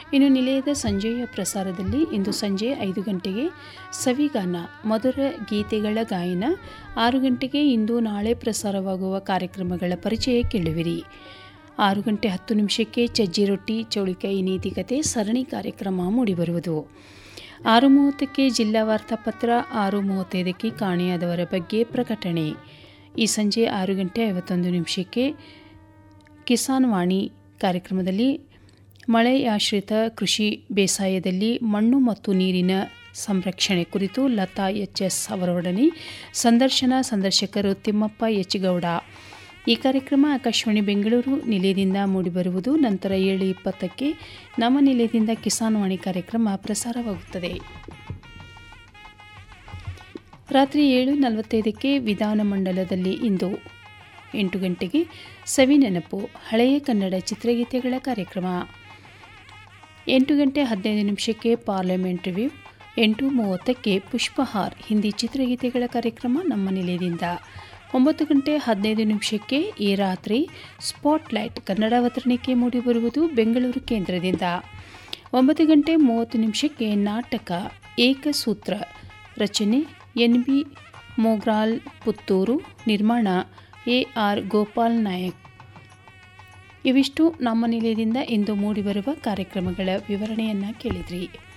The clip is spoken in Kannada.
ಇನ್ನು ನಿಲಯದ ಸಂಜೆಯ ಪ್ರಸಾರದಲ್ಲಿ ಇಂದು ಸಂಜೆ ಐದು ಗಂಟೆಗೆ ಸವಿಗಾನ ಮಧುರ ಗೀತೆಗಳ ಗಾಯನ ಆರು ಗಂಟೆಗೆ ಇಂದು ನಾಳೆ ಪ್ರಸಾರವಾಗುವ ಕಾರ್ಯಕ್ರಮಗಳ ಪರಿಚಯ ಕೇಳುವಿರಿ ಆರು ಗಂಟೆ ಹತ್ತು ನಿಮಿಷಕ್ಕೆ ಚಜ್ಜಿ ರೊಟ್ಟಿ ಚೌಳಿಕಾಯಿ ನೀತಿಕತೆ ಸರಣಿ ಕಾರ್ಯಕ್ರಮ ಮೂಡಿಬರುವುದು ಆರು ಮೂವತ್ತಕ್ಕೆ ಜಿಲ್ಲಾ ವಾರ್ತಾಪತ್ರ ಆರು ಮೂವತ್ತೈದಕ್ಕೆ ಕಾಣೆಯಾದವರ ಬಗ್ಗೆ ಪ್ರಕಟಣೆ ಈ ಸಂಜೆ ಆರು ಗಂಟೆ ಐವತ್ತೊಂದು ನಿಮಿಷಕ್ಕೆ ಕಿಸಾನ್ ವಾಣಿ ಕಾರ್ಯಕ್ರಮದಲ್ಲಿ ಮಳೆಯಾಶ್ರಿತ ಕೃಷಿ ಬೇಸಾಯದಲ್ಲಿ ಮಣ್ಣು ಮತ್ತು ನೀರಿನ ಸಂರಕ್ಷಣೆ ಕುರಿತು ಲತಾ ಎಚ್ ಎಸ್ ಅವರೊಡನೆ ಸಂದರ್ಶನ ಸಂದರ್ಶಕರು ತಿಮ್ಮಪ್ಪ ಎಚ್ ಗೌಡ ಈ ಕಾರ್ಯಕ್ರಮ ಆಕಾಶವಾಣಿ ಬೆಂಗಳೂರು ನಿಲಯದಿಂದ ಮೂಡಿಬರುವುದು ನಂತರ ಏಳು ಇಪ್ಪತ್ತಕ್ಕೆ ನಮ್ಮ ನಿಲಯದಿಂದ ಕಿಸಾನ್ ವಾಣಿ ಕಾರ್ಯಕ್ರಮ ಪ್ರಸಾರವಾಗುತ್ತದೆ ರಾತ್ರಿ ಏಳು ನಲವತ್ತೈದಕ್ಕೆ ವಿಧಾನಮಂಡಲದಲ್ಲಿ ಇಂದು ಎಂಟು ಗಂಟೆಗೆ ಸವಿ ನೆನಪು ಹಳೆಯ ಕನ್ನಡ ಚಿತ್ರಗೀತೆಗಳ ಕಾರ್ಯಕ್ರಮ ಎಂಟು ಗಂಟೆ ಹದಿನೈದು ನಿಮಿಷಕ್ಕೆ ಪಾರ್ಲಿಮೆಂಟ್ ರಿವ್ಯೂ ಎಂಟು ಮೂವತ್ತಕ್ಕೆ ಪುಷ್ಪಹಾರ್ ಹಿಂದಿ ಚಿತ್ರಗೀತೆಗಳ ಕಾರ್ಯಕ್ರಮ ನಮ್ಮ ನಿಲಯದಿಂದ ಒಂಬತ್ತು ಗಂಟೆ ಹದಿನೈದು ನಿಮಿಷಕ್ಕೆ ಈ ರಾತ್ರಿ ಸ್ಪಾಟ್ಲೈಟ್ ಕನ್ನಡ ಅವತರಣಿಕೆ ಮೂಡಿಬರುವುದು ಬೆಂಗಳೂರು ಕೇಂದ್ರದಿಂದ ಒಂಬತ್ತು ಗಂಟೆ ಮೂವತ್ತು ನಿಮಿಷಕ್ಕೆ ನಾಟಕ ಏಕಸೂತ್ರ ರಚನೆ ಎನ್ ಬಿ ಮೋಗ್ರಾಲ್ ಪುತ್ತೂರು ನಿರ್ಮಾಣ ಎ ಆರ್ ಗೋಪಾಲ್ ನಾಯಕ್ ಇವಿಷ್ಟು ನಮ್ಮ ನಿಲಯದಿಂದ ಇಂದು ಮೂಡಿಬರುವ ಕಾರ್ಯಕ್ರಮಗಳ ವಿವರಣೆಯನ್ನು ಕೇಳಿದ್ರಿ